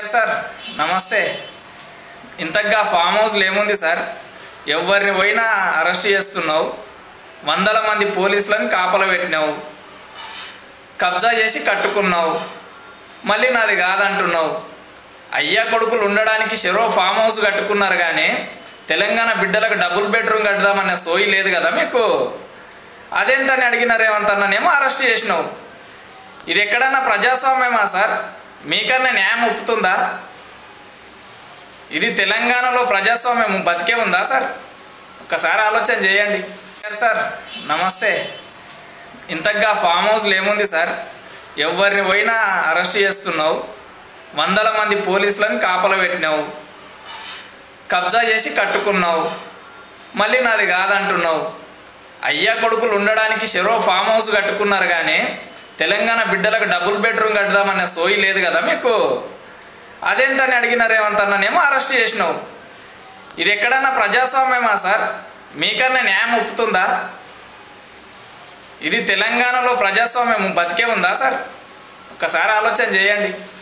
sir నమస్తే ఇంతగా form హౌస్లో ఏముంది సార్ ఎవరిని పోయినా అరెస్ట్ చేస్తున్నావు వందల మంది పోలీసులను కాపల పెట్టినావు కబ్జా చేసి కట్టుకున్నావు మళ్ళీ నాది కాదంటున్నావు అయ్యా కొడుకులు ఉండడానికి చెరో ఫామ్ హౌస్ కట్టుకున్నారు కానీ తెలంగాణ బిడ్డలకు డబుల్ బెడ్రూమ్ కట్టుదామనే సోయి లేదు కదా మీకు అదేంటని అడిగినారేమంతన్నానేమో అరెస్ట్ చేసినావు ఇది ఎక్కడన్నా ప్రజాస్వామ్యమా సార్ మీకన్నా న్యాయం ఒప్పుతుందా ఇది తెలంగాణలో ప్రజాస్వామ్యం బతికే ఉందా సార్ ఒకసారి ఆలోచన చేయండి సార్ నమస్తే ఇంతగా ఫామ్ హౌస్లో ఏముంది సార్ ఎవరిని పోయినా అరెస్ట్ చేస్తున్నావు వందల మంది పోలీసులను కాపల పెట్టినావు కబ్జా చేసి కట్టుకున్నావు మళ్ళీ నాది కాదంటున్నావు అయ్యా కొడుకులు ఉండడానికి చెరో ఫామ్ హౌస్ కట్టుకున్నారు కానీ తెలంగాణ బిడ్డలకు డబుల్ బెడ్రూమ్ కట్టుదామనే సోయి లేదు కదా మీకు అదేంటని అడిగినారేమంతన్నానేమో అరెస్ట్ చేసినావు ఇది ఎక్కడన్నా ప్రజాస్వామ్యమా సార్ మీకన్నా న్యాయం ఒప్పుతుందా ఇది తెలంగాణలో ప్రజాస్వామ్యం బతికే ఉందా సార్ ఒకసారి ఆలోచన చేయండి